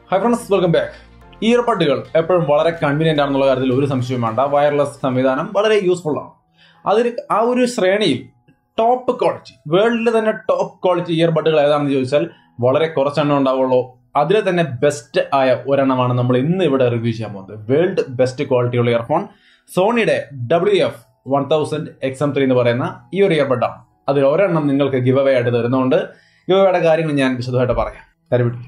high friends welcome back ഇയർബഡുകൾ എപ്പോഴും വളരെ കൺവീനിയന്റ് ആണെന്നുള്ള കാര്യത്തിൽ ഒരു സംശയവും വേണ്ട വയർലെസ് സംവിധാനം വളരെ യൂസ്ഫുൾ ആണ് അതിന് ആ ഒരു ശ്രേണിയിൽ ടോപ്പ് ക്വാളിറ്റി വേൾഡിൽ തന്നെ ടോപ്പ് ക്വാളിറ്റി ഇയർബഡുകൾ ഏതാണെന്ന് ചോദിച്ചാൽ വളരെ കുറച്ചെണ്ണം ഉണ്ടാവുള്ളൂ അതിൽ തന്നെ ബെസ്റ്റ് ആയ ഒരെണ്ണമാണ് നമ്മൾ ഇന്ന് ഇവിടെ റിവ്യൂ ചെയ്യാൻ പോകുന്നത് വേൾഡ് ബെസ്റ്റ് ക്വാളിറ്റിയുള്ള ഇയർഫോൺ സോണിയുടെ W F one thousand X M three എന്ന് പറയുന്ന ഈ ഒരു ഇയർബഡാണ് അതിൽ ഒരെണ്ണം നിങ്ങൾക്ക് ഗിവ് അവേ ആയിട്ട് തരുന്നതുകൊണ്ട് ഗിവ് അവയുടെ കാര്യങ്ങൾ ഞാൻ വിശദമായിട്ട് പറയാം തരവിട്ടില്ല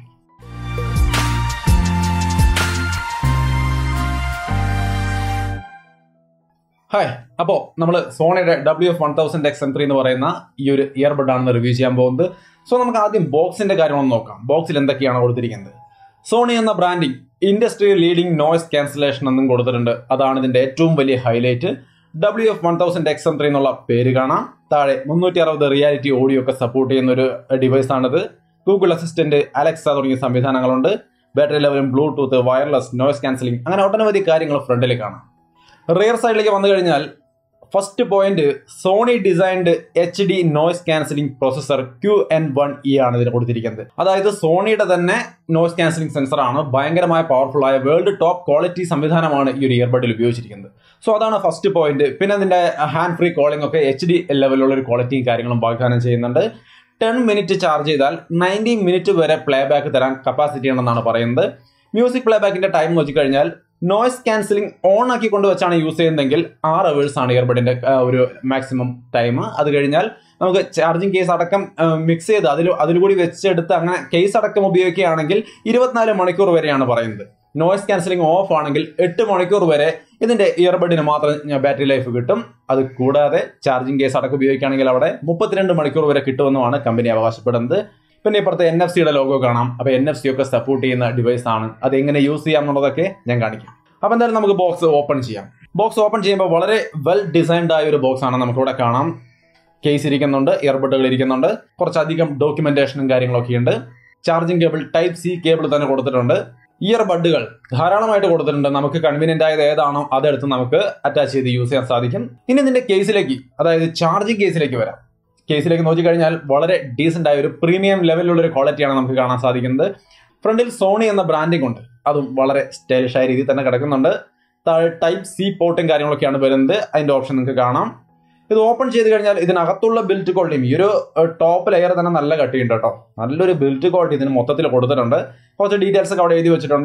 ഹായ് അപ്പോൾ നമ്മൾ സോണിയുടെ W F one thousand X M three എന്ന് പറയുന്ന ഈ ഒരു ഇയർബഡ് ആണ് റിവ്യൂ ചെയ്യാൻ പോകുന്നത് സോ നമുക്ക് ആദ്യം ബോക്സിന്റെ കാര്യങ്ങളൊന്ന് നോക്കാം ബോക്സിൽ എന്തൊക്കെയാണ് കൊടുത്തിരിക്കുന്നത് സോണി എന്ന branding industry leading noise cancellation എന്നും കൊടുത്തിട്ടുണ്ട് അതാണ് ഇതിന്റെ ഏറ്റവും വലിയ highlight W F one thousand X M three എന്നുള്ള പേര് കാണാം താഴെ മുന്നൂറ്റി അറുപത് റിയാലിറ്റി ഓഡിയോ ഒക്കെ സപ്പോർട്ട് ചെയ്യുന്ന ഒരു ഡിവൈസ് ആണിത് ഗൂഗിൾ അസിസ്റ്റന്റ് അലക്സ തുടങ്ങിയ സംവിധാനങ്ങളുണ്ട് ബാറ്ററി ലെവലും ബ്ലൂടൂത്ത് വയർലെസ് നോയ്സ് ക്യാൻസലിംഗ് അങ്ങനെ ഒട്ടനവധി കാര്യങ്ങൾ ഫ്രണ്ടിൽ കാണാം റിയർ സൈഡിലേക്ക് വന്നു കഴിഞ്ഞാൽ first point Sony designed H D noise cancelling processor Q N one E ആണ് ഇതിന് കൊടുത്തിരിക്കുന്നത് അതായത് സോണിയുടെ തന്നെ നോയ്സ് ക്യാൻസലിംഗ് സെൻസർ ആണ് ഭയങ്കരമായ പവർഫുൾ ആയ വേൾഡ് ടോപ്പ് ക്വാളിറ്റി സംവിധാനമാണ് ഈ ഒരു ഇയർബഡിൽ ഉപയോഗിച്ചിരിക്കുന്നത് സോ അതാണ് ഫസ്റ്റ് പോയിന്റ് പിന്നെ അതിന്റെ ഹാൻഡ് ഫ്രീ കോളിംഗ് ഒക്കെ എച്ച് ഡി ലെവലുള്ള ഒരു ക്വാളിറ്റിയും കാര്യങ്ങളും വാഗ്ദാനം ചെയ്യുന്നുണ്ട് ടെൻ മിനിറ്റ് ചാർജ് ചെയ്താൽ നയൻറ്റി മിനിറ്റ് വരെ പ്ലേ ബാക്ക് തരാൻ കപ്പാസിറ്റി ഉണ്ടെന്നാണ് പറയുന്നത് മ്യൂസിക് പ്ലേ ബാക്കിന്റെ ടൈം നോക്കിക്കഴിഞ്ഞാൽ നോയ്സ് ക്യാൻസലിംഗ് ഓൺ ആക്കി കൊണ്ട് വെച്ചാണ് യൂസ് ചെയ്യുന്നതെങ്കിൽ ആറ് അവേഴ്സ് ആണ് ഇയർബഡിന്റെ ഒരു മാക്സിമം ടൈം അത് കഴിഞ്ഞാൽ നമുക്ക് ചാർജിങ് കേസ് അടക്കം മിക്സ് ചെയ്ത് അതിൽ അതിലുകൂടി വെച്ചെടുത്ത് അങ്ങനെ കേസ് അടക്കം ഉപയോഗിക്കുകയാണെങ്കിൽ ഇരുപത്തിനാല് മണിക്കൂർ വരെയാണ് പറയുന്നത് നോയ്സ് ക്യാൻസലിംഗ് ഓഫ് ആണെങ്കിൽ എട്ട് മണിക്കൂർ വരെ ഇതിന്റെ ഇയർബഡിന് മാത്രം ബാറ്ററി ലൈഫ് കിട്ടും അത് കൂടാതെ ചാർജിങ് കേസ് അടക്കം ഉപയോഗിക്കുകയാണെങ്കിൽ അവിടെ മുപ്പത്തിരണ്ട് മണിക്കൂർ വരെ കിട്ടുമെന്നുമാണ് കമ്പനി അവകാശപ്പെടുന്നത് പിന്നെ ഇപ്പുറത്തെ എൻ എഫ് സിയുടെ ലോഗോ കാണാം അപ്പൊ എൻ എഫ് സി ഒക്കെ സപ്പോർട്ട് ചെയ്യുന്ന ഡിവൈസ് ആണ് അത് എങ്ങനെ യൂസ് ചെയ്യാം എന്നുള്ളതൊക്കെ ഞാൻ കാണിക്കാം അപ്പൊ എന്തായാലും നമുക്ക് ബോക്സ് ഓപ്പൺ ചെയ്യാം ബോക്സ് ഓപ്പൺ ചെയ്യുമ്പോൾ വളരെ വെൽ ഡിസൈൻഡ് ആയ ഒരു ബോക്സ് ആണ് നമുക്കിവിടെ കാണാം കേസ് ഇരിക്കുന്നുണ്ട് ഇയർബഡുകൾ ഇരിക്കുന്നുണ്ട് കുറച്ചധികം ഡോക്യുമെന്റേഷനും കാര്യങ്ങളൊക്കെ ഉണ്ട് charging cable type C cable തന്നെ കൊടുത്തിട്ടുണ്ട് ഇയർബഡുകൾ ധാരാളമായിട്ട് കൊടുത്തിട്ടുണ്ട് നമുക്ക് കൺവീനിയന്റ് ആയത് ഏതാണോ അതെടുത്ത് നമുക്ക് അറ്റാച്ച് ചെയ്ത് യൂസ് ചെയ്യാൻ സാധിക്കും ഇനി ഇതിന്റെ കേസിലേക്ക് അതായത് ചാർജിങ് കേസിലേക്ക് വരാം കേസിലേക്ക് നോക്കിക്കഴിഞ്ഞാൽ വളരെ ഡീസെന്റ് ആയ ഒരു പ്രീമിയം ലെവലിലുള്ള ഒരു ക്വാളിറ്റിയാണ് നമുക്ക് കാണാൻ സാധിക്കുന്നത് ഫ്രണ്ടിൽ സോണി എന്ന ബ്രാൻഡിംഗ് ഉണ്ട് അതും വളരെ സ്റ്റൈലിഷ് ആയ രീതിയിൽ തന്നെ കിടക്കുന്നുണ്ട് താഴെ ടൈപ്പ് സി പോർട്ടും കാര്യങ്ങളൊക്കെയാണ് വരുന്നത് അതിന്റെ ഓപ്ഷൻ നിങ്ങൾക്ക് കാണാം ഇത് ഓപ്പൺ ചെയ്ത് കഴിഞ്ഞാൽ ഇതിനകത്തുള്ള ബിൽറ്റ് ക്വാളിറ്റിയും ഈ ഒരു ടോപ്പ് ലെയർ തന്നെ നല്ല കട്ടിയുണ്ട് കേട്ടോ നല്ലൊരു ബിൽറ്റ് ക്വാളിറ്റി ഇതിന് മൊത്തത്തിൽ കൊടുത്തിട്ടുണ്ട് കുറച്ച് ഡീറ്റെയിൽസ് ഒക്കെ അവിടെ എഴുതി വെച്ചിട്ടുണ്ട്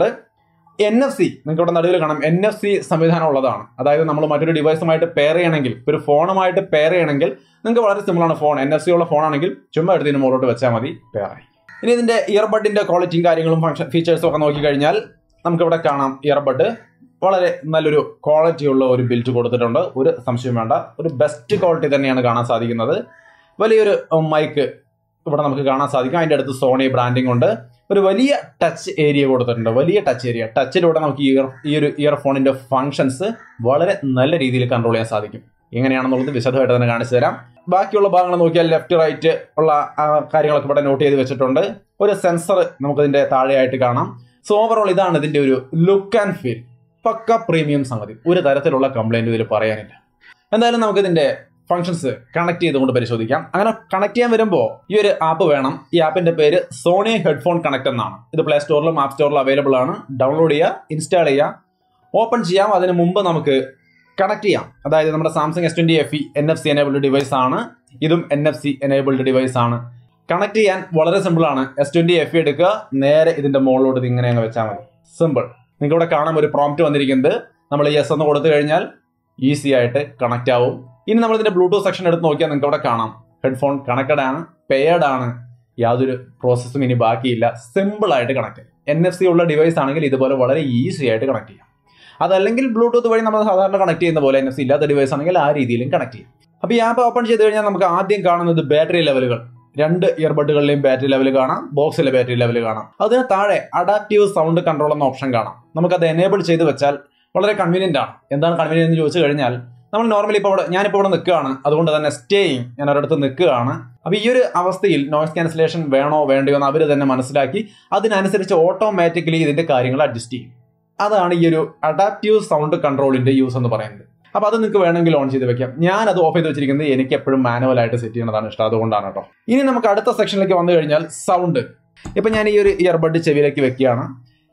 എൻ എഫ് സി നിങ്ങൾക്ക് ഇവിടെ നടുവിൽ കാണാം എൻ എഫ് സി സംവിധാനം ഉള്ളതാണ് അതായത് നമ്മൾ മറ്റൊരു ഡിവൈസുമായിട്ട് പെയർ ചെയ്യണമെങ്കിൽ ഒരു ഫോണുമായിട്ട് പെയർ ചെയ്യണമെങ്കിൽ നിങ്ങൾക്ക് വളരെ സിമ്പിളാണ് ഫോൺ എൻ എഫ് സി ഉള്ള ഫോണാണെങ്കിൽ ചുമ്മാ എടുത്തതിന് മുകളിലോട്ട് വെച്ചാൽ മതി പെയർ ആയി ഇനി ഇതിന്റെ ഇയർബഡിന്റെ ക്വാളിറ്റിയും കാര്യങ്ങളും ഫംഗ്ഷൻ ഫീച്ചേഴ്സും ഒക്കെ നോക്കിക്കഴിഞ്ഞാൽ നമുക്കിവിടെ കാണാം ഇയർബഡ് വളരെ നല്ലൊരു ക്വാളിറ്റി ഉള്ള ഒരു ബിൽറ്റ് കൊടുത്തിട്ടുണ്ട് ഒരു സംശയം വേണ്ട ഒരു ബെസ്റ്റ് ക്വാളിറ്റി തന്നെയാണ് കാണാൻ സാധിക്കുന്നത് വലിയൊരു മൈക്ക് ഇവിടെ നമുക്ക് കാണാൻ സാധിക്കും അതിൻ്റെ അടുത്ത് സോണി ബ്രാൻഡിംഗ് ഉണ്ട് ഒരു വലിയ ടച്ച് ഏരിയ കൊടുത്തിട്ടുണ്ട് വലിയ ടച്ച് ഏരിയ ടച്ചിലൂടെ നമുക്ക് ഇയർ ഈ ഒരു ഇയർഫോണിന്റെ ഫങ്ഷൻസ് വളരെ നല്ല രീതിയിൽ കൺട്രോൾ ചെയ്യാൻ സാധിക്കും എങ്ങനെയാണെന്നുള്ളത് വിശദമായിട്ട് തന്നെ കാണിച്ചു തരാം ബാക്കിയുള്ള ഭാഗങ്ങൾ നോക്കിയാൽ ലെഫ്റ്റ് റൈറ്റ് ഉള്ള കാര്യങ്ങളൊക്കെ ഇവിടെ നോട്ട് ചെയ്ത് വെച്ചിട്ടുണ്ട് ഒരു സെൻസർ നമുക്കിതിന്റെ താഴെയായിട്ട് കാണാം സോ ഓവറോൾ ഇതാണ് ഇതിന്റെ ഒരു ലുക്ക് ആൻഡ് ഫീൽ പക്ക പ്രീമിയം സംഗതി ഒരു തരത്തിലുള്ള കംപ്ലൈന്റ് ഇതിൽ പറയാനില്ല എന്തായാലും നമുക്ക് ഇതിന്റെ ഫങ്ഷൻസ് കണക്ട് ചെയ്തുകൊണ്ട് പരിശോധിക്കാം അങ്ങനെ കണക്ട് ചെയ്യാൻ വരുമ്പോൾ ഈ ഒരു ആപ്പ് വേണം ഈ ആപ്പിന്റെ പേര് സോണി ഹെഡ്ഫോൺ കണക്ട് എന്നാണ് ഇത് പ്ലേ സ്റ്റോറിലും ആപ്പ് സ്റ്റോറിലും അവൈലബിൾ ആണ് ഡൗൺലോഡ് ചെയ്യുക ഇൻസ്റ്റാൾ ചെയ്യുക ഓപ്പൺ ചെയ്യാം അതിന് മുമ്പ് നമുക്ക് കണക്ട് ചെയ്യാം അതായത് നമ്മുടെ Samsung S twenty F E N F C enabled device ആണ് ഇതും N F C enabled device ആണ് കണക്ട് ചെയ്യാൻ വളരെ സിമ്പിൾ ആണ് എസ് ട്വന്റി എഫ് ഇ എടുക്കുക നേരെ ഇതിന്റെ മുകളിലോട്ട് ഇത് ഇങ്ങനെ അങ്ങ് വെച്ചാൽ മതി സിമ്പിൾ നിങ്ങൾക്ക് ഇവിടെ കാണാം ഒരു പ്രോംപ്റ്റ് വന്നിരിക്കുന്നത് നമ്മൾ യെസ് എന്ന് കൊടുത്തു കഴിഞ്ഞാൽ ഈസി ആയിട്ട് കണക്ട് ആവും ഇനി നമ്മൾ ഇതിന്റെ ബ്ലൂടൂത്ത് സെക്ഷൻ എടുത്ത് നോക്കിയാൽ നിങ്ങൾക്ക് ഇവിടെ കാണാം ഹെഡ്ഫോൺ കണക്റ്റഡ് ആണ് പെയർഡ് ആണ് യാതൊരു പ്രോസസ്സും ഇനി ബാക്കിയില്ല സിമ്പിൾ ആയിട്ട് കണക്ട് എൻ എഫ് സി ഉള്ള ഡിവൈസ് ആണെങ്കിൽ ഇതുപോലെ വളരെ ഈസി ആയിട്ട് കണക്ട് ചെയ്യാം അതല്ലെങ്കിൽ ബ്ലൂടൂത്ത് വഴി നമ്മൾ സാധാരണ കണക്ട് ചെയ്യുന്ന പോലെ എൻ എഫ് സി ഇല്ലാത്ത ഡിവൈസ് ആണെങ്കിൽ ആ രീതിയിലും കണക്ട് ചെയ്യാം അപ്പോൾ ഈ ആപ്പ് ഓപ്പൺ ചെയ്ത് കഴിഞ്ഞാൽ നമുക്ക് ആദ്യം കാണുന്നത് ബാറ്ററി ലെവലുകൾ രണ്ട് ഇയർബഡുകളിലെയും ബാറ്ററി ലെവൽ കാണാം ബോക്സിലെ ബാറ്ററി ലെവൽ കാണാം അതിന് താഴെ അഡാപ്റ്റീവ് സൗണ്ട് കൺട്രോൾ എന്ന ഓപ്ഷൻ കാണാം നമുക്കത് എനേബിൾ ചെയ്ത് വെച്ചാൽ വളരെ കൺവീനിയന്റ് ആണ് എന്താണ് കൺവീനിയന്റ് എന്ന് ചോദിച്ചു കഴിഞ്ഞാൽ നമ്മൾ നോർമലി ഇപ്പോൾ ഇവിടെ ഞാനിപ്പോൾ ഇവിടെ നിൽക്കുകയാണ് അതുകൊണ്ട് തന്നെ സ്റ്റേയിങ് ഞാൻ ഒരിടത്ത് നിൽക്കുകയാണ് അപ്പോൾ ഈ ഒരു അവസ്ഥയിൽ നോയ്സ് ക്യാൻസലേഷൻ വേണോ വേണ്ടയോ എന്ന് അവർ തന്നെ മനസ്സിലാക്കി അതിനനുസരിച്ച് ഓട്ടോമാറ്റിക്കലി ഇതിന്റെ കാര്യങ്ങൾ അഡ്ജസ്റ്റ് ചെയ്യും അതാണ് ഈ ഒരു അഡാപ്റ്റീവ് സൗണ്ട് കൺട്രോളിന്റെ യൂസ് എന്ന് പറയുന്നത് അപ്പോൾ അത് നിങ്ങൾക്ക് വേണമെങ്കിൽ ഓൺ ചെയ്ത് വെക്കാം ഞാൻ അത് ഓഫ് ചെയ്ത് വെച്ചിരിക്കുന്നത് എനിക്ക് എപ്പോഴും മാനുവൽ ആയിട്ട് സെറ്റ് ചെയ്യുന്നതാണ് ഇഷ്ടം അതുകൊണ്ടാണ് കേട്ടോ ഇനി നമുക്ക് അടുത്ത സെക്ഷനിലേക്ക് വന്നു കഴിഞ്ഞാൽ സൗണ്ട് ഇപ്പൊ ഞാൻ ഈ ഒരു ഇയർബഡ് ചെവിയിലേക്ക് വെക്കുകയാണ്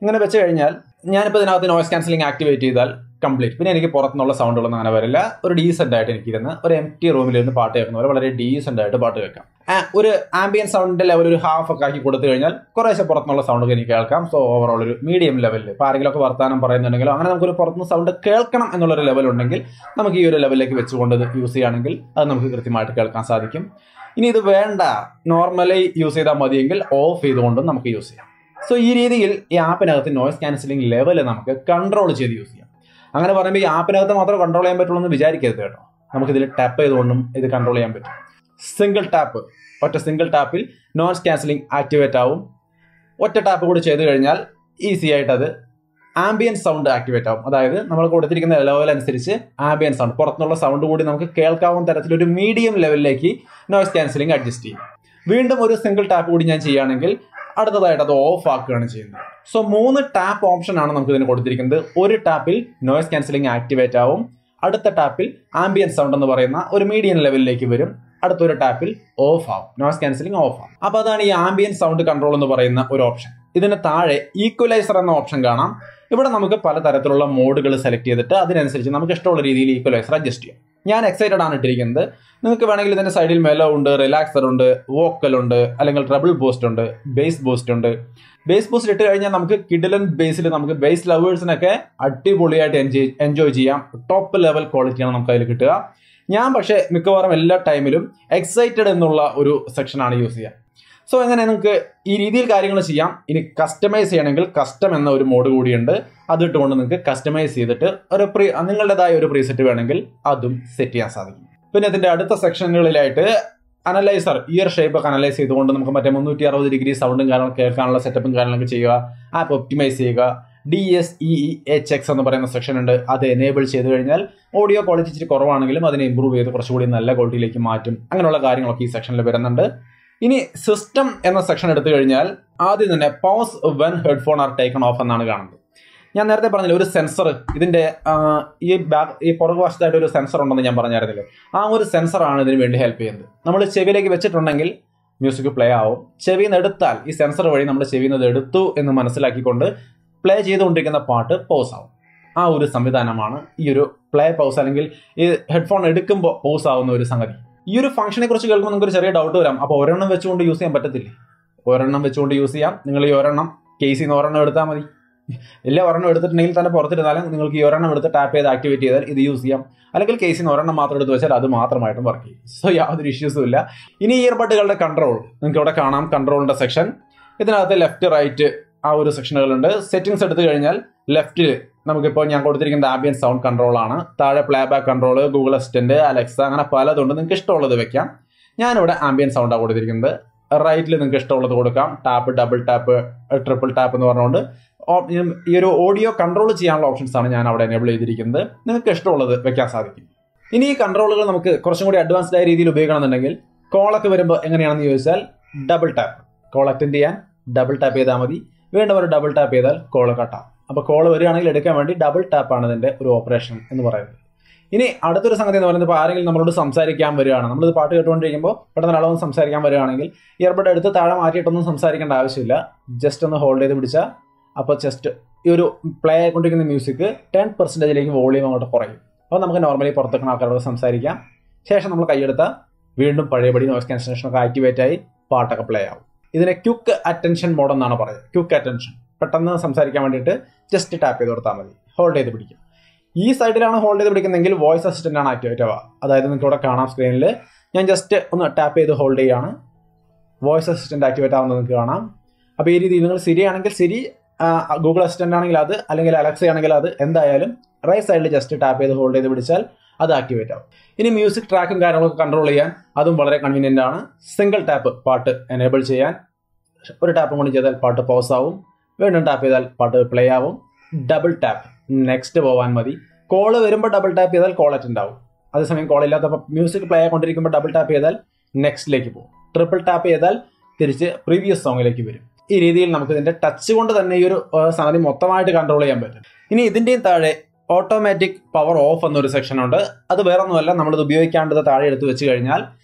ഇങ്ങനെ വെച്ച് കഴിഞ്ഞാൽ ഞാനിപ്പോൾ ഇതിനകത്ത് നോയ്സ് ക്യാൻസലിംഗ് ആക്ടിവേറ്റ് ചെയ്താൽ കംപ്ലീറ്റ് പിന്നെ എനിക്ക് പുറത്തുനിന്നുള്ള സൗണ്ടുകളൊന്നും അങ്ങനെ വരില്ല ഒരു ഡീസെന്റ് ആയിട്ട് എനിക്ക് ഇരുന്ന് ഒരു എം ടി റൂമിലിരുന്ന് പാട്ട് കേൾക്കുന്ന പോലെ വളരെ ഡീസെന്റ് ആയിട്ട് പാട്ട് കേൾക്കാം ആ, ഒരു ആംബിയൻ സൗണ്ടിന്റെ ലെവൽ ഒരു ഹാഫ് ഒക്കെ ആക്കി കൊടുത്തു കഴിഞ്ഞാൽ കുറേശ്ശെ പുറത്തുനിന്നുള്ള സൗണ്ട് എനിക്ക് കേൾക്കാം സോ ഓവറോൾ ഒരു മീഡിയം ലെവലിൽ ഇപ്പോൾ ആരെങ്കിലും ഒക്കെ വർത്താനം പറയുന്നുണ്ടെങ്കിലോ അങ്ങനെ നമുക്കൊരു പുറത്തുനിന്ന് സൗണ്ട് കേൾക്കണം എന്നുള്ളൊരു ലെവൽ ഉണ്ടെങ്കിൽ നമുക്ക് ഈ ഒരു ലെവലിലേക്ക് വെച്ചുകൊണ്ട് ഇത് യൂസ് ചെയ്യുകയാണെങ്കിൽ അത് നമുക്ക് കൃത്യമായിട്ട് കേൾക്കാൻ സാധിക്കും ഇനി ഇത് വേണ്ട നോർമലി യൂസ് ചെയ്താൽ മതിയെങ്കിൽ ഓഫ് ചെയ്തുകൊണ്ടും നമുക്ക് യൂസ് ചെയ്യാം സോ ഈ രീതിയിൽ ഈ ആപ്പിനകത്ത് നോയ്സ് ക്യാൻസലിംഗ് ലെവൽ നമുക്ക് കൺട്രോൾ ചെയ്ത് യൂസ് ചെയ്യാം അങ്ങനെ പറയുമ്പോൾ ഈ ആപ്പിനകത്ത് മാത്രം കൺട്രോൾ ചെയ്യാൻ പറ്റുള്ളൂ എന്ന് വിചാരിക്കരുത് കേട്ടോ നമുക്കിതിൽ ടാപ്പ് ചെയ്തുകൊണ്ടും ഇത് കൺട്രോൾ ചെയ്യാൻ പറ്റും സിംഗിൾ ടാപ്പ് ഒറ്റ സിംഗിൾ ടാപ്പിൽ നോയ്സ് ക്യാൻസലിംഗ് ആക്ടിവേറ്റ് ആവും ഒറ്റ ടാപ്പ് കൂടി ചെയ്ത് കഴിഞ്ഞാൽ ഈസി ആയിട്ട് അത് ആംബിയൻ സൗണ്ട് ആക്ടിവേറ്റ് ആവും അതായത് നമ്മൾ കൊടുത്തിരിക്കുന്ന ലെവൽ അനുസരിച്ച് ആംബിയൻ സൗണ്ട് പുറത്തുനിന്നുള്ള സൗണ്ട് കൂടി നമുക്ക് കേൾക്കാവുന്ന തരത്തിൽ ഒരു മീഡിയം ലെവലിലേക്ക് നോയ്സ് ക്യാൻസലിംഗ് അഡ്ജസ്റ്റ് ചെയ്യും വീണ്ടും ഒരു സിംഗിൾ ടാപ്പ് കൂടി ഞാൻ ചെയ്യുകയാണെങ്കിൽ അടുത്തതായിട്ട് അത് ഓഫ് ആക്കുകയാണ് ചെയ്യുന്നത് സോ മൂന്ന് ടാപ്പ് ഓപ്ഷൻ ആണ് നമുക്ക് ഇതിന് കൊടുത്തിരിക്കുന്നത് ഒരു ടാപ്പിൽ നോയ്സ് ക്യാൻസലിംഗ് ആക്ടിവേറ്റ് ആവും അടുത്ത ടാപ്പിൽ ആംബിയൻ സൗണ്ട് എന്ന് പറയുന്ന ഒരു മീഡിയം ലെവലിലേക്ക് വരും അടുത്തൊരു ടാപ്പിൽ ഓഫ് ആവും നോയ്സ് ക്യാൻസലിംഗ് ഓഫ് ആവും അപ്പൊ അതാണ് ഈ ആംബിയൻ സൗണ്ട് കൺട്രോൾ എന്ന് പറയുന്ന ഒരു ഓപ്ഷൻ ഇതിന് താഴെ ഈക്വലൈസർ എന്ന ഓപ്ഷൻ കാണാം ഇവിടെ നമുക്ക് പലതരത്തിലുള്ള മോഡുകൾ സെലക്ട് ചെയ്തിട്ട് അതിനനുസരിച്ച് നമുക്ക് ഇഷ്ടമുള്ള രീതിയിൽ ഈക്വലൈസർ അഡ്ജസ്റ്റ് ചെയ്യാം ഞാൻ എക്സൈറ്റഡ് ആണ് ഇട്ടിരിക്കുന്നത് നിങ്ങൾക്ക് വേണമെങ്കിൽ ഇതിന്റെ സൈഡിൽ മെലോ ഉണ്ട് റിലാക്സർ ഉണ്ട് വോക്കൽ ഉണ്ട് അല്ലെങ്കിൽ ട്രബിൾ ബൂസ്റ്റ് ഉണ്ട് ബേസ് ബൂസ്റ്റ് ഉണ്ട് ബേസ് ബൂസ്റ്റ് ഇട്ട് കഴിഞ്ഞാൽ നമുക്ക് കിഡിലൻ ബേസിൽ നമുക്ക് ബേസ് ലവേഴ്സിനൊക്കെ അടിപൊളിയായിട്ട് എൻജോയ് എൻജോയ് ചെയ്യാം ടോപ്പ് ലെവൽ ക്വാളിറ്റിയാണ് നമുക്ക് അതിൽ കിട്ടുക ഞാൻ പക്ഷേ മിക്കവാറും എല്ലാ ടൈമിലും എക്സൈറ്റഡ് എന്നുള്ള ഒരു സെക്ഷനാണ് യൂസ് ചെയ്യുക സോ എങ്ങനെ നിങ്ങൾക്ക് ഈ രീതിയിൽ കാര്യങ്ങൾ ചെയ്യാം ഇനി കസ്റ്റമൈസ് ചെയ്യണമെങ്കിൽ കസ്റ്റം എന്ന ഒരു മോഡ് കൂടിയുണ്ട് അതിട്ടുകൊണ്ട് നിങ്ങൾക്ക് കസ്റ്റമൈസ് ചെയ്തിട്ട് ഒരു പ്രീ നിങ്ങളുടേതായ ഒരു പ്രീസെറ്റ് വേണമെങ്കിൽ അതും സെറ്റ് ചെയ്യാൻ സാധിക്കും പിന്നെ ഇതിന്റെ അടുത്ത സെക്ഷനുകളിലായിട്ട് അനലൈസർ ഇയർ ഷേപ്പ് ഒക്കെ അനലൈസ് ചെയ്തുകൊണ്ട് നമുക്ക് മറ്റേ മുന്നൂറ്റി അറുപത് ഡിഗ്രി സൗണ്ടും കാര്യങ്ങളും കേൾക്കാനുള്ള സെറ്റപ്പും കാര്യങ്ങളൊക്കെ ചെയ്യുക ആപ്പ് ഒപ്റ്റിമൈസ് ചെയ്യുക D S E H X എന്ന് പറയുന്ന സെക്ഷൻ ഉണ്ട് അത് എനേബിൾ ചെയ്ത് കഴിഞ്ഞാൽ ഓഡിയോ ക്വാളിറ്റി ഇച്ചിരി കുറവാണെങ്കിലും അതിനെ ഇമ്പ്രൂവ് ചെയ്ത് കുറച്ചുകൂടി നല്ല ക്വാളിറ്റിയിലേക്ക് മാറ്റും അങ്ങനെയുള്ള കാര്യങ്ങളൊക്കെ ഈ സെക്ഷനിൽ വരുന്നുണ്ട് ഇനി സിസ്റ്റം എന്ന സെക്ഷൻ എടുത്തു കഴിഞ്ഞാൽ ആദ്യം തന്നെ pause when headphone are taken off എന്നാണ് കാണുന്നത് ഞാൻ നേരത്തെ പറഞ്ഞില്ല ഒരു സെൻസർ ഇതിന്റെ ആ, ഈ ബാക്ക് ഈ പുറകുവശത്തായിട്ട് ഒരു സെൻസർ ഉണ്ടെന്ന് ഞാൻ പറഞ്ഞായിരുന്നല്ലോ ആ ഒരു സെൻസറാണ് ഇതിന് വേണ്ടി ഹെൽപ്പ് ചെയ്യുന്നത് നമ്മൾ ചെവിയിലേക്ക് വെച്ചിട്ടുണ്ടെങ്കിൽ മ്യൂസിക് പ്ലേ ആവും ചെവിയിൽ നിന്ന് എടുത്താൽ ഈ സെൻസർ വഴി നമ്മൾ ചെവിയിൽ നിന്ന് ഇത് എടുത്തു എന്ന് മനസ്സിലാക്കിക്കൊണ്ട് പ്ലേ ചെയ്തുകൊണ്ടിരിക്കുന്ന പാട്ട് പോസ് ആവും ആ ഒരു സംവിധാനമാണ് ഈ ഒരു പ്ലേ പൗസ് അല്ലെങ്കിൽ ഈ ഹെഡ്ഫോൺ എടുക്കുമ്പോൾ പോസ് ആവുന്ന ഒരു സംഗതി ഈ ഒരു ഫംഗ്ഷനെ കുറിച്ച് കേൾക്കുമ്പോൾ നിങ്ങൾക്ക് ഒരു ചെറിയ ഡൗട്ട് വരാം അപ്പോൾ ഒരെണ്ണം വെച്ചുകൊണ്ട് യൂസ് ചെയ്യാൻ പറ്റത്തില്ലേ ഒരെണ്ണം വെച്ചുകൊണ്ട് യൂസ് ചെയ്യാം നിങ്ങൾ ഈ ഒരെണ്ണം കേസിൽ നിന്ന് ഒരെണ്ണം എടുത്താൽ മതി ഇല്ല ഒരെണ്ണം എടുത്തിട്ടുണ്ടെങ്കിൽ തന്നെ പുറത്തിരുന്നാലും നിങ്ങൾക്ക് ഈ ഒരെണ്ണം എടുത്ത് ടാപ്പ് ചെയ്ത് ആക്ടിവേറ്റ് ചെയ്താൽ ഇത് യൂസ് ചെയ്യാം അല്ലെങ്കിൽ കേസിൽ നിന്ന് ഒരെണ്ണം മാത്രം എടുത്ത് വെച്ചാൽ അത് മാത്രമായിട്ടും വർക്ക് ചെയ്യും സോ യാതൊരു ഇഷ്യൂസും ഇല്ല ഇനി ഇയർബഡുകളുടെ കൺട്രോൾ നിങ്ങൾക്ക് ഇവിടെ കാണാം കൺട്രോളിന്റെ സെക്ഷൻ ഇതിനകത്ത് ലെഫ്റ്റ് റൈറ്റ് ആ ഒരു സെക്ഷനുകളുണ്ട് സെറ്റിംഗ്സ് എടുത്തു കഴിഞ്ഞാൽ ലെഫ്റ്റിൽ നമുക്കിപ്പോൾ ഞാൻ കൊടുത്തിരിക്കുന്നത് ആംബിയൻ സൗണ്ട് കൺട്രോൾ ആണ് താഴെ play back control Google Assistant Alexa അങ്ങനെ പലതുണ്ട് നിങ്ങൾക്ക് ഇഷ്ടമുള്ളത് വെക്കാം ഞാനിവിടെ ആംബിയൻ സൗണ്ടാണ് കൊടുത്തിരിക്കുന്നത് റൈറ്റിൽ നിങ്ങൾക്ക് ഇഷ്ടമുള്ളത് കൊടുക്കാം tap double tap triple tap എന്ന് പറഞ്ഞുകൊണ്ട് ഓ- ഈ ഒരു ഓഡിയോ കൺട്രോൾ ചെയ്യാനുള്ള ഓപ്ഷൻസ് ആണ് ഞാൻ അവിടെ എനേബിൾ ചെയ്തിരിക്കുന്നത് നിങ്ങൾക്ക് ഇഷ്ടമുള്ളത് വെക്കാൻ സാധിക്കും ഇനി ഈ കൺട്രോളുകൾ നമുക്ക് കുറച്ചും കൂടി അഡ്വാൻസ്ഡ് ആയ രീതിയിൽ ഉപയോഗിക്കണമെന്നുണ്ടെങ്കിൽ കോളൊക്കെ വരുമ്പോൾ എങ്ങനെയാണെന്ന് ചോദിച്ചാൽ ഡബിൾ ടാപ്പ് കോൾ അറ്റൻഡ് ചെയ്യാൻ ഡബിൾ ടാപ്പ് ചെയ്താൽ മതി വീണ്ടും ഒരു ഡബിൾ ടാപ്പ് ചെയ്താൽ കോൾ കട്ടാം അപ്പോൾ കോൾ വരികയാണെങ്കിൽ എടുക്കാൻ വേണ്ടി ഡബിൾ ടാപ്പാണ് ഇതിന്റെ ഒരു ഓപ്പറേഷൻ എന്ന് പറയുന്നത് ഇനി അടുത്തൊരു സംഗതി എന്ന് പറയുന്നത് ഇപ്പോൾ ആരെങ്കിലും നമ്മളോട് സംസാരിക്കാൻ വരികയാണ് നമ്മളിത് പാട്ട് കേട്ടുകൊണ്ടിരിക്കുമ്പോൾ പെട്ടെന്ന് ഒരാളൊന്ന് സംസാരിക്കാൻ വരികയാണെങ്കിൽ ഇയർബഡ് എടുത്ത് താഴെ മാറ്റിയിട്ടൊന്നും സംസാരിക്കേണ്ട ആവശ്യമില്ല ജസ്റ്റ് ഒന്ന് ഹോൾഡ് ചെയ്ത് പിടിച്ചാൽ അപ്പോൾ ജസ്റ്റ് ഈ ഒരു പ്ലേ ആയിക്കൊണ്ടിരിക്കുന്ന മ്യൂസിക് ടെൻ പെർസെൻറ്റേജിലേക്ക് വോളിയം അങ്ങോട്ട് കുറയും അപ്പോൾ നമുക്ക് നോർമലി പുറത്തേക്കുന്ന ആൾക്കാരോട് സംസാരിക്കാം ശേഷം നമ്മൾ കൈയെടുത്താൽ വീണ്ടും പഴയപടി നോയ്സ് ക്യാൻസലേഷൻ ഒക്കെ ആക്ടിവേറ്റ് ആയി പാട്ടൊക്കെ പ്ലേ ആവും ഇതിനെ ക്യുക്ക് അറ്റൻഷൻ മോഡ് എന്നാണ് പറയുന്നത് ക്യുക്ക് അറ്റൻഷൻ പെട്ടെന്ന് സംസാരിക്കാൻ വേണ്ടിയിട്ട് ജസ്റ്റ് ടാപ്പ് ചെയ്ത് കൊടുത്താൽ മതി ഹോൾഡ് ചെയ്ത് പിടിക്കും ഈ സൈഡിലാണ് ഹോൾഡ് ചെയ്ത് പിടിക്കുന്നതെങ്കിൽ വോയിസ് അസിസ്റ്റന്റ് ആണ് ആക്ടിവേറ്റ് ആവുക അതായത് നിങ്ങൾക്ക് ഇവിടെ കാണാം സ്ക്രീനിൽ ഞാൻ ജസ്റ്റ് ഒന്ന് ടാപ്പ് ചെയ്ത് ഹോൾഡ് ചെയ്യുകയാണ് വോയിസ് അസിസ്റ്റന്റ് ആക്ടിവേറ്റ് ആവുന്നത് നിങ്ങൾക്ക് കാണാം അപ്പോൾ ഈ രീതിയിൽ നിങ്ങൾ സിരി ആണെങ്കിൽ സിരി ഗൂഗിൾ അസിസ്റ്റന്റ് ആണെങ്കിൽ അത് അല്ലെങ്കിൽ അലക്സ ആണെങ്കിൽ അത് എന്തായാലും റൈറ്റ് സൈഡിൽ ജസ്റ്റ് ടാപ്പ് ചെയ്ത് ഹോൾഡ് ചെയ്ത് പിടിച്ചാൽ അത് ആക്ടിവേറ്റ് ആവും ഇനി മ്യൂസിക് ട്രാക്കും കാര്യങ്ങളൊക്കെ കൺട്രോൾ ചെയ്യാൻ അതും വളരെ കൺവീനിയന്റ് ആണ് സിംഗിൾ ടാപ്പ് പാട്ട് എനേബിൾ ചെയ്യാൻ ഒരു ടാപ്പ് കൊണ്ട് ചെയ്താൽ പാട്ട് പോസ് ആവും വീണ്ടും ടാപ്പ് ചെയ്താൽ പാട്ട് പ്ലേ ആവും ഡബിൾ ടാപ്പ് നെക്സ്റ്റ് പോവാൻ മതി കോള് വരുമ്പോൾ ഡബിൾ ടാപ്പ് ചെയ്താൽ കോൾ അറ്റൻഡ് ആവും അതേസമയം കോൾ ഇല്ലാത്തപ്പോൾ മ്യൂസിക് പ്ലേ ആയിക്കൊണ്ടിരിക്കുമ്പോൾ ഡബിൾ ടാപ്പ് ചെയ്താൽ നെക്സ്റ്റിലേക്ക് പോകും ട്രിപ്പിൾ ടാപ്പ് ചെയ്താൽ തിരിച്ച് പ്രീവിയസ് സോങ്ങിലേക്ക് വരും ഈ രീതിയിൽ നമുക്ക് ഇതിന്റെ ടച്ച് കൊണ്ട് തന്നെ ഈ ഒരു ആ, സംഗതി മൊത്തമായിട്ട് കൺട്രോൾ ചെയ്യാൻ പറ്റും ഇനി ഇതിന്റെയും താഴെ ഓട്ടോമാറ്റിക് പവർ ഓഫ് എന്നൊരു സെക്ഷൻ ഉണ്ട് അത് വേറെ ഒന്നുമല്ല നമ്മളിത് ഉപയോഗിക്കാണ്ടത് താഴെ എടുത്ത് വെച്ച് കഴിഞ്ഞാൽ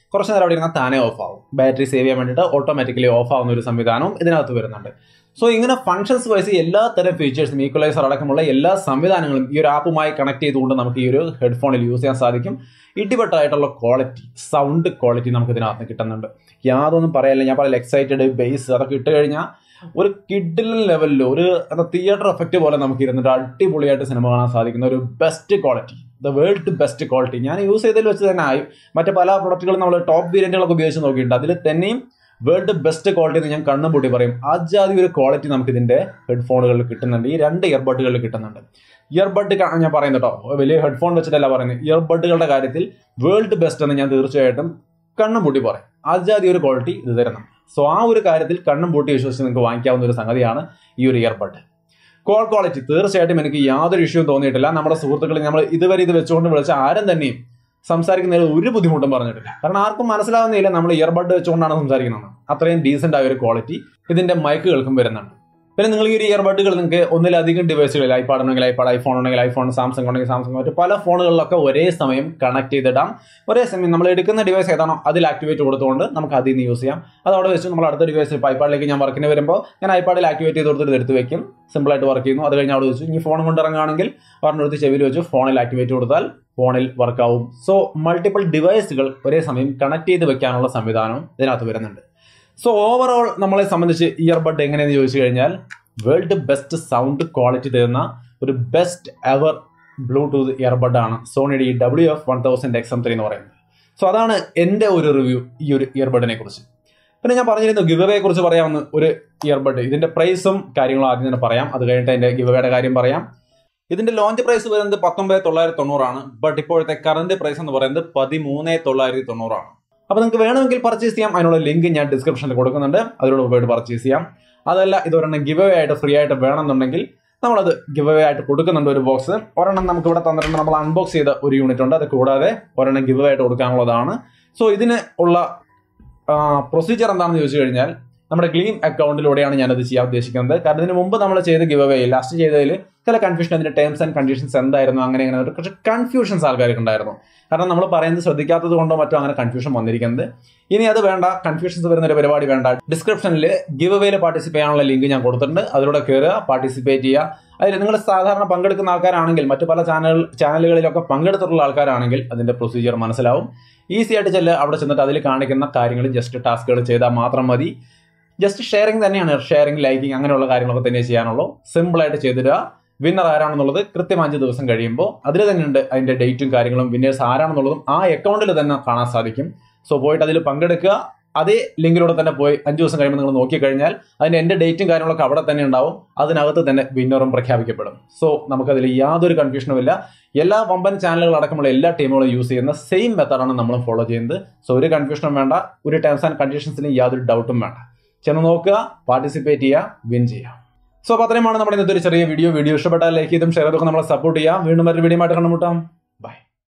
കുറച്ച് നേരം അവിടെ ഇരുന്നാൽ താനെ ഓഫ് ആവും ബാറ്ററി സേവ് ചെയ്യാൻ വേണ്ടിയിട്ട് ഓട്ടോമാറ്റിക്കലി ഓഫ് ആവുന്ന ഒരു സംവിധാനവും ഇതിനകത്ത് വരുന്നുണ്ട് സോ ഇങ്ങനെ ഫങ്ഷൻസ് വൈസ് എല്ലാ തരം ഫീച്ചേഴ്സും ഈക്വലൈസർ അടക്കമുള്ള എല്ലാ സംവിധാനങ്ങളും ഈ ഒരു ആപ്പുമായി കണക്ട് ചെയ്തുകൊണ്ട് നമുക്ക് ഈ ഒരു ഹെഡ്ഫോണിൽ യൂസ് ചെയ്യാൻ സാധിക്കും ഇടിവെട്ടായിട്ടുള്ള ക്വാളിറ്റി സൗണ്ട് ക്വാളിറ്റി നമുക്ക് ഇതിനകത്ത് കിട്ടുന്നുണ്ട് യാതൊന്നും പറയല്ല ഞാൻ പറയില്ല എക്സൈറ്റഡ് ബേസ് അതൊക്കെ ഇട്ട് കഴിഞ്ഞാൽ ഒരു കിഡിലൻ ലെവലിൽ ഒരു എന്താ തിയേറ്റർ എഫക്റ്റ് പോലെ നമുക്ക് ഇരുന്നിട്ട് അടിപൊളിയായിട്ട് സിനിമ കാണാൻ സാധിക്കുന്ന ഒരു best quality the world best quality ഞാൻ യൂസ് ചെയ്തതിൽ വെച്ച് തന്നെ ആയി മറ്റു പല പ്രൊഡക്റ്റുകളും നമ്മൾ ടോപ്പ് വേരിയന്റുകളൊക്കെ ഉപയോഗിച്ച് നോക്കിയിട്ടുണ്ട് അതിൽ തന്നെയും വേൾഡ് ബെസ്റ്റ് ക്വാളിറ്റി എന്ന് ഞാൻ കണ്ണും പൂട്ടി പറയും ആജാതി ഒരു ക്വാളിറ്റി നമുക്ക് ഇതിന്റെ ഹെഡ്ഫോണുകളിൽ കിട്ടുന്നുണ്ട് ഈ രണ്ട് ഇയർബഡുകളിൽ കിട്ടുന്നുണ്ട് ഇയർബഡ് ഞാൻ പറയുന്നത് കേട്ടോ വലിയ ഹെഡ്ഫോൺ വെച്ചിട്ടല്ല പറയുന്നത് ഇയർബഡുകളുടെ കാര്യത്തിൽ വേൾഡ് ബെസ്റ്റ് എന്ന് ഞാൻ തീർച്ചയായിട്ടും കണ്ണും പൂട്ടി പറയും ആജാതി ഒരു ക്വാളിറ്റി ഇത് തരുന്നുണ്ട് സോ ആ ഒരു കാര്യത്തിൽ കണ്ണും പൂട്ടി വിശ്വസിച്ച് നിങ്ങൾക്ക് വാങ്ങിക്കാവുന്ന ഒരു സംഗതിയാണ് ഈ ഒരു ഇയർബഡ് കോൾ ക്വാളിറ്റി തീർച്ചയായിട്ടും എനിക്ക് യാതൊരു ഇഷ്യൂ തോന്നിയിട്ടില്ല നമ്മുടെ സുഹൃത്തുക്കൾ നമ്മൾ ഇതുവരെ ഇത് വെച്ചുകൊണ്ട് വിളിച്ച ആരും തന്നെയും സംസാരിക്കുന്നതിൽ ഒരു ബുദ്ധിമുട്ടും പറഞ്ഞിട്ടില്ല കാരണം ആർക്കും മനസ്സിലാവുന്നില്ല നമ്മൾ ഇയർബഡ് വെച്ചുകൊണ്ടാണ് സംസാരിക്കുന്നത് അത്രയും ഡീസെന്റ് ആയ ഒരു ക്വാളിറ്റി ഇതിന്റെ മൈക്കുകൾക്കും വരുന്നുണ്ട് പിന്നെ നിങ്ങൾ ഈ ഒരു ഇയർബഡുകൾ നിങ്ങൾക്ക് ഒന്നിലധികം ഡിവൈസുകളിൽ ഐപാഡ് ഉണ്ടെങ്കിൽ ഐപാഡ് ഐഫോൺ ഉണ്ടെങ്കിൽ ഐഫോൺ സാംസങ് ഉണ്ടെങ്കിൽ സാംസങ് മറ്റു പല ഫോണുകളിലൊക്കെ ഒരേ സമയം കണക്ട് ചെയ്തിടാം ഒരേ സമയം നമ്മൾ എടുക്കുന്ന ഡിവൈസ് ഏതാണോ അതിൽ ആക്ടിവേറ്റ് കൊടുത്തുകൊണ്ട് നമുക്ക് അതിൽ നിന്ന് യൂസ് ചെയ്യാം അത് അവിടെ വെച്ച് നമ്മൾ അടുത്ത ഡിവൈസിൽ ഇപ്പോൾ ഐപാഡിലേക്ക് ഞാൻ വർക്കിന് വരുമ്പോൾ ഞാൻ ഐപാഡിൽ ആക്ടിവേറ്റ് ചെയ്ത് കൊടുത്തിട്ട് എടുത്ത് വെക്കും സിമ്പിളായിട്ട് വർക്ക് ചെയ്യുന്നു അത് കഴിഞ്ഞ് അവിടെ വെച്ചു ഇനി ഫോൺ കൊണ്ട് ഇറങ്ങുകയാണെങ്കിൽ ഒരെണ്ണെടുത്ത് ചെവിയിൽ വെച്ച് ഫോണിൽ ആക്ടിവേറ്റ് കൊടുത്താൽ ഫോണിൽ വർക്കാവും സോ മൾട്ടിപ്പിൾ ഡിവൈസുകൾ ഒരേ സമയം കണക്ട് ചെയ്ത് വെക്കാനുള്ള സംവിധാനവും ഇതിനകത്ത് വരുന്നുണ്ട് സോ ഓവറോൾ നമ്മളെ സംബന്ധിച്ച് ഇയർബഡ് എങ്ങനെയെന്ന് ചോദിച്ചു കഴിഞ്ഞാൽ വേൾഡ് ബെസ്റ്റ് സൗണ്ട് ക്വാളിറ്റി തരുന്ന ഒരു ബെസ്റ്റ് എവർ ബ്ലൂടൂത്ത് ഇയർബഡ് ആണ് സോണിയുടെ ഈ W F one thousand X M three എന്ന് പറയുന്നത് സോ അതാണ് എൻ്റെ ഒരു റിവ്യൂ ഈ ഒരു ഇയർബഡിനെ കുറിച്ച് പിന്നെ ഞാൻ പറഞ്ഞിരുന്നു ഗിവവയെ കുറിച്ച് പറയാവുന്ന ഒരു ഇയർബഡ് ഇതിന്റെ പ്രൈസും കാര്യങ്ങളും ആദ്യം തന്നെ പറയാം അത് കഴിഞ്ഞിട്ട് അതിന്റെ ഗിവവയുടെ കാര്യം പറയാം ഇതിന്റെ ലോഞ്ച് പ്രൈസ് വരുന്നത് പത്തൊമ്പത് തൊള്ളായിരത്തി തൊണ്ണൂറാണ് ബട്ട് ഇപ്പോഴത്തെ കറന്റ് പ്രൈസ് എന്ന് പറയുന്നത് പതിമൂന്ന് തൊള്ളായിരത്തി തൊണ്ണൂറാണ് അപ്പോൾ നിങ്ങൾക്ക് വേണമെങ്കിൽ പർച്ചേസ് ചെയ്യാം അതിനുള്ള ലിങ്ക് ഞാൻ ഡിസ്ക്രിപ്ഷനിൽ കൊടുക്കുന്നുണ്ട് അതിലൂടെ പോയിട്ട് പർച്ചേസ് ചെയ്യാം അതല്ല ഇതൊരെണ്ണം ഗിവ് അവേ ആയിട്ട് ഫ്രീ ആയിട്ട് വേണമെന്നുണ്ടെങ്കിൽ നമ്മളത് ഗിവ് അവേ ആയിട്ട് കൊടുക്കുന്നുണ്ട് ഒരു ബോക്സ് ഒരെണ്ണം നമുക്ക് ഇവിടെ തന്നിട്ടുണ്ട് നമ്മൾ അൺബോക്സ് ചെയ്ത ഒരു യൂണിറ്റ് ഉണ്ട് അത് കൂടാതെ ഒരെണ്ണം ഗിവ് അവേ ആയിട്ട് കൊടുക്കാനുള്ളതാണ് സോ ഇതിന് ഉള്ള പ്രൊസീജിയർ എന്താണെന്ന് ചോദിച്ചു കഴിഞ്ഞാൽ നമ്മുടെ ഗ്ലീം അക്കൗണ്ടിലൂടെയാണ് ഞാനത് ചെയ്യാൻ ഉദ്ദേശിക്കുന്നത് കാരണം ഇതിന് മുമ്പ് നമ്മൾ ചെയ്ത ഗിവ് അവേ ലാസ്റ്റ് ചെയ്തതിൽ ചില കൺഫ്യൂഷൻ അതിന്റെ ടേംസ് ആൻഡ് കണ്ടീഷൻസ് എന്തായിരുന്നു അങ്ങനെ അങ്ങനെ ഒരു കുറച്ച് കൺഫ്യൂഷൻസ് ആൾക്കാർക്ക് ഉണ്ടായിരുന്നു കാരണം നമ്മൾ പറയുന്നത് ശ്രദ്ധിക്കാത്തത് കൊണ്ടോ മറ്റോ അങ്ങനെ കൺഫ്യൂഷൻ വന്നിരിക്കുന്നത് ഇനി അത് വേണ്ട കൺഫ്യൂഷൻസ് വരുന്ന ഒരു പരിപാടി വേണ്ട ഡിസ്ക്രിപ്ഷനിൽ ഗിവ് അവേയിൽ പാർട്ടിസിപ്പേറ്റ് ചെയ്യാനുള്ള ലിങ്ക് ഞാൻ കൊടുത്തിട്ടുണ്ട് അതിലൂടെ കയറുക പാർട്ടിസിപ്പേറ്റ് ചെയ്യുക അതിൽ നിങ്ങൾ സാധാരണ പങ്കെടുക്കുന്ന ആൾക്കാരാണെങ്കിൽ മറ്റു പല ചാനൽ ചാനലുകളിലൊക്കെ പങ്കെടുത്തിട്ടുള്ള ആൾക്കാരാണെങ്കിൽ അതിന്റെ പ്രൊസീജിയർ മനസ്സിലാവും ഈസി ആയിട്ട് ചെല്ലുക അവിടെ ചെന്നിട്ട് അതിൽ കാണിക്കുന്ന കാര്യങ്ങൾ ജസ്റ്റ് ടാസ്കുകൾ ചെയ്താൽ മാത്രം മതി ജസ്റ്റ് ഷെയറിംഗ് തന്നെയാണ് ഷെയറിംഗ് ലൈക്കിംഗ് അങ്ങനെയുള്ള കാര്യങ്ങളൊക്കെ തന്നെ ചെയ്യാനുള്ളൂ സിമ്പിൾ ആയിട്ട് ചെയ്തിടുക വിന്നർ ആരാണെന്നുള്ളത് കൃത്യം അഞ്ച് ദിവസം കഴിയുമ്പോൾ അതിൽ തന്നെ ഉണ്ട് അതിന്റെ ഡേറ്റും കാര്യങ്ങളും വിന്നേഴ്സ് ആരാണെന്നുള്ളതും ആ അക്കൗണ്ടിൽ തന്നെ കാണാൻ സാധിക്കും സോ പോയിട്ട് അതിൽ പങ്കെടുക്കുക അതേ ലിങ്കിലൂടെ തന്നെ പോയി അഞ്ച് ദിവസം കഴിയുമ്പോൾ നിങ്ങൾ നോക്കിക്കഴിഞ്ഞാൽ അതിന്റെ എന്റെ ഡേറ്റും കാര്യങ്ങളൊക്കെ അവിടെ തന്നെ ഉണ്ടാവും അതിനകത്ത് തന്നെ വിന്നറും പ്രഖ്യാപിക്കപ്പെടും സോ നമുക്കതിൽ യാതൊരു കൺഫ്യൂഷനും ഇല്ല എല്ലാ വമ്പൻ ചാനലുകൾ അടക്കമുള്ള എല്ലാ ടീമുകളും യൂസ് ചെയ്യുന്ന സെയിം മെത്തഡാണ് നമ്മൾ ഫോളോ ചെയ്യുന്നത് സോ ഒരു കൺഫ്യൂഷനും വേണ്ട ഒരു ടേംസ് ആൻഡ് കണ്ടീഷൻസിന് യാതൊരു ഡൗട്ടും വേണ്ട ചെന്ന് നോക്കുക പാർട്ടിസിപ്പേറ്റ് ചെയ്യുക വിൻ ചെയ്യുക സോ അപ്പോൾ അത്രയുമാണ് നമ്മുടെ ഇന്നത്തെ ഒരു ചെറിയ വീഡിയോ വീഡിയോ ഇഷ്ടപ്പെട്ടാൽ ലൈക്ക് ചെയ്തും ഷെയർ ചെയ്തൊക്കെ നമ്മളെ സപ്പോർട്ട് ചെയ്യാം വീണ്ടും ഒരു വീഡിയോ ആയിട്ട് കണ്ടുമുട്ടാം